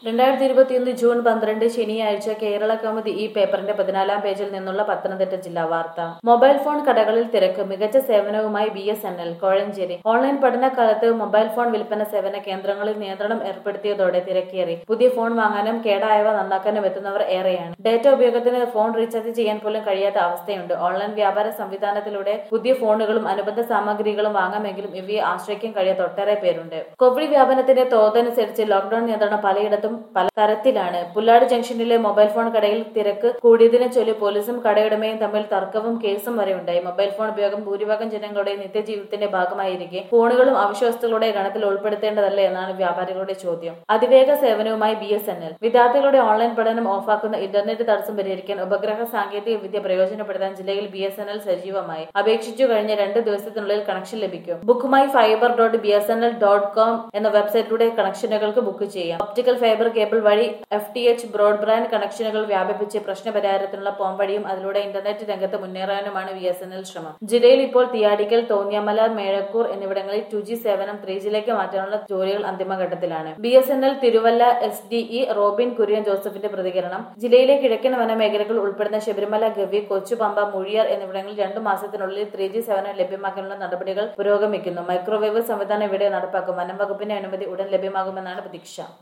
രണ്ടായിരത്തി ഇരുപത്തിയൊന്ന് ജൂൺ പന്ത്രണ്ട് ശനിയാഴ്ച കേരള കൗമുദി ഈ പേപ്പറിന്റെ പതിനാലാം പേജിൽ നിന്നുള്ള പത്തനംതിട്ട ജില്ലാ വാർത്ത മൊബൈൽ ഫോൺ കടകളിൽ തിരക്ക് മികച്ച സേവനവുമായി B S N L Kozhencherry online പഠനകാലത്ത് മൊബൈൽ ഫോൺ വിൽപ്പന സേവന കേന്ദ്രങ്ങളിൽ നിയന്ത്രണം ഏർപ്പെടുത്തിയതോടെ തിരക്കേറി പുതിയ ഫോൺ വാങ്ങാനും കേടായവ നന്നാക്കാനും എത്തുന്നവർ ഏറെയാണ് ഡേറ്റ ഉപയോഗത്തിന് ഫോൺ റീചാർജ് ചെയ്യാൻ പോലും കഴിയാത്ത അവസ്ഥയുണ്ട് ഓൺലൈൻ വ്യാപാര സംവിധാനത്തിലൂടെ പുതിയ ഫോണുകളും അനുബന്ധ സാമഗ്രികളും വാങ്ങാമെങ്കിലും ഇവയെ ആശ്രയിക്കാൻ കഴിയാത്ത ഒട്ടേറെ പേരുണ്ട് കോവിഡ് വ്യാപനത്തിന്റെ തോതനുസരിച്ച് ലോക്ഡൌൺ നിയന്ത്രണം പലയിടത്തും പല തരത്തിലാണ് പുല്ലാട് ജംഗ്ഷനിലെ മൊബൈൽ ഫോൺ കടയിൽ തിരക്ക് കൂടിയതിനെ ചൊല്ലി പോലീസും കടയുടമയും തമ്മിൽ തർക്കവും കേസും വരെ ഉണ്ടായി മൊബൈൽ ഫോൺ ഉപയോഗം ഭൂരിഭാഗം ജനങ്ങളുടെ നിത്യജീവിതത്തിന്റെ ഭാഗമായിരിക്കെ ഫോണുകളും അവശ്യവസ്തുക്കളുടെ ഗണത്തിൽ ഉൾപ്പെടുത്തേണ്ടതല്ലേ എന്നാണ് വ്യാപാരികളുടെ ചോദ്യം അതിവേഗ സേവനവുമായി ബി എസ് എൻ എൽ വിദ്യാർത്ഥികളുടെ ഓൺലൈൻ പഠനം ഓഫാക്കുന്ന ഇന്റർനെറ്റ് തടസ്സം പരിഹരിക്കാൻ ഉപഗ്രഹ സാങ്കേതിക വിദ്യ പ്രയോജനപ്പെടുത്താൻ ജില്ലയിൽ ബി എസ് എൻ എൽ സജീവമായി അപേക്ഷിച്ചു കഴിഞ്ഞ രണ്ട് ദിവസത്തിനുള്ളിൽ കണക്ഷൻ ലഭിക്കും book my fibre dot B S N L dot com എന്ന വെബ്സൈറ്റിലൂടെ കണക്ഷനുകൾക്ക് ബുക്ക് ചെയ്യാം ഒപ്റ്റിക്കൽ ഫൈബർ കേബിൾ വഴി എഫ് ടി എച്ച് ബ്രോഡ്ബാൻഡ് കണക്ഷനുകൾ വ്യാപിപ്പിച്ച് പ്രശ്ന പരിഹാരത്തിനുള്ള പോംവഴിയും അതിലൂടെ ഇന്റർനെറ്റ് രംഗത്ത് മുന്നേറാനുമാണ് ബി എസ് എൻ എൽ ശ്രമം ജില്ലയിൽ ഇപ്പോൾ തിയാടിക്കൽ തോന്നിയമല മേഴക്കൂർ എന്നിവിടങ്ങളിൽ ടു ജി സേവനം ത്രീ ജിയിലേക്ക് മാറ്റാനുള്ള ജോലികൾ അന്തിമഘട്ടത്തിലാണ് B S N L Thiruvalla S D E Robin Kurian ജോസഫിന്റെ പ്രതികരണം ജില്ലയിലെ കിഴക്കൻ വനമേഖലകൾ ഉൾപ്പെടുന്ന ശബരിമല ഗവി കൊച്ചുപമ്പ മുഴിയാർ എന്നിവിടങ്ങളിൽ രണ്ടു മാസത്തിനുള്ളിൽ ത്രീ ജി സേവനം ലഭ്യമാക്കാനുള്ള നടപടികൾ പുരോഗമിക്കുന്നു മൈക്രോവേവ് സംവിധാനം ഇവിടെ നടപ്പാക്കും വനം വകുപ്പിന്റെ അനുമതി ഉടൻ ലഭ്യമാകുമെന്നാണ് പ്രതീക്ഷ